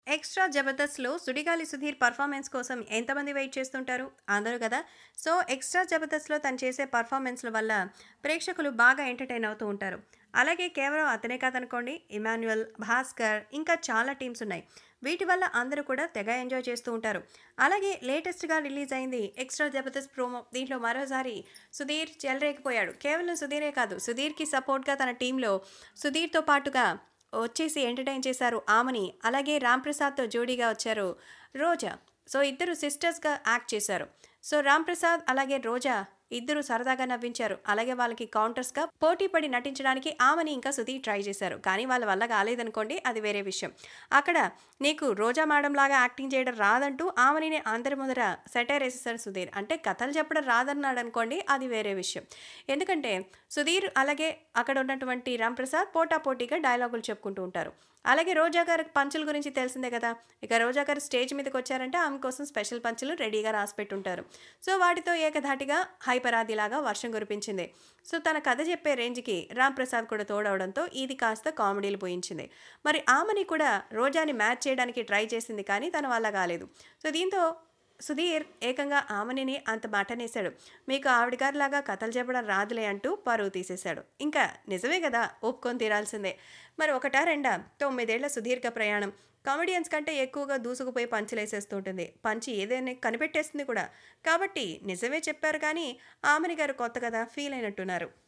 extra జబర్దస్త్లో సుడిగాలి Sudheer performance కోసం ఎంతమంది వెయిట్ చేస్తుంటారు అందరూ కదా సో ఎక్స్ట్రా జబర్దస్త్లో తను చేసే పర్ఫార్మెన్స్ల వల్ల ప్రేక్షకులు బాగా ఎంటర్టైన్ అవుతూ ఉంటారు అలాగే కేవలం అతనే కాదనుకోండి ఇమాన్యుయల్ భాస్కర్ ఇంకా చాలా టీమ్స్ ఉన్నాయి వీటి వల్ల అందరూ కూడా తెగ ఎంజాయ్ చేస్తూ ఉంటారు అలాగే లేటెస్ట్గా రిలీజ్ అయింది ఎక్స్ట్రా జబర్దస్త్ ప్రోమో దీంట్లో మరోసారి సుధీర్ చెలరేకపోయాడు కేవలం సుధీరే కాదు సుధీర్కి సపోర్ట్గా తన టీంలో సుధీర్తో పాటుగా వచ్చేసి ఎంటర్టైన్ చేశారు ఆమని అలాగే రామ్ ప్రసాద్తో జోడీగా వచ్చారు రోజా సో ఇద్దరు సిస్టర్స్గా యాక్ట్ చేశారు సో రామ్ ప్రసాద్ అలాగే రోజా ఇద్దరు సరదాగా నవ్వించారు అలాగే వాళ్ళకి కౌంటర్స్గా పోటీ పడి నటించడానికి ఆమెని ఇంకా సుధీర్ ట్రై చేశారు కానీ వాళ్ళ వల్ల కాలేదనుకోండి అది వేరే విషయం అక్కడ నీకు రోజా మేడం లాగా యాక్టింగ్ చేయడం రాదంటూ ఆమెని అందరి ముందర సెటైర్ వేసేసారు సుధీర్ అంటే కథలు చెప్పడం రాదన్నాడు అనుకోండి అది వేరే విషయం ఎందుకంటే సుధీర్ అలాగే అక్కడ ఉన్నటువంటి రామ్ ప్రసాద్ పోటా పోటీగా డైలాగులు చెప్పుకుంటూ ఉంటారు అలాగే రోజా గారి పంచుల గురించి తెలిసిందే కదా ఇక రోజా గారు స్టేజ్ మీదకి వచ్చారంటే ఆమె కోసం స్పెషల్ పంచులు రెడీగా రాసి పెట్టుంటారు సో వాటితో ఏకధాటిగా హైపరాదిలాగా వర్షం కురిపించింది సో తన కథ చెప్పే రేంజ్కి రామ్ ప్రసాద్ కూడా తోడవడంతో ఇది కాస్త కామెడీలు పోయించింది మరి ఆమెని కూడా రోజాని మ్యాచ్ చేయడానికి ట్రై చేసింది కానీ తన వల్ల కాలేదు సో దీంతో సుధీర్ ఏకంగా ఆమెని అంత మాటనేశాడు మీకు ఆవిడ గారిలాగా కథలు చెప్పడం రాదులే అంటూ పరువు తీసేశాడు ఇంకా నిజమే కదా ఒప్పుకొని తీరాల్సిందే మరి ఒకటా రెండా తొమ్మిదేళ్ల సుదీర్ఘ ప్రయాణం కామెడియన్స్ కంటే ఎక్కువగా దూసుకుపోయి పంచులేసేస్తుంటుంది పంచి ఏదైనా కనిపెట్టేస్తుంది కూడా కాబట్టి నిజమే చెప్పారు కానీ ఆమెని గారు కొత్త కదా ఫీల్ అయినట్టున్నారు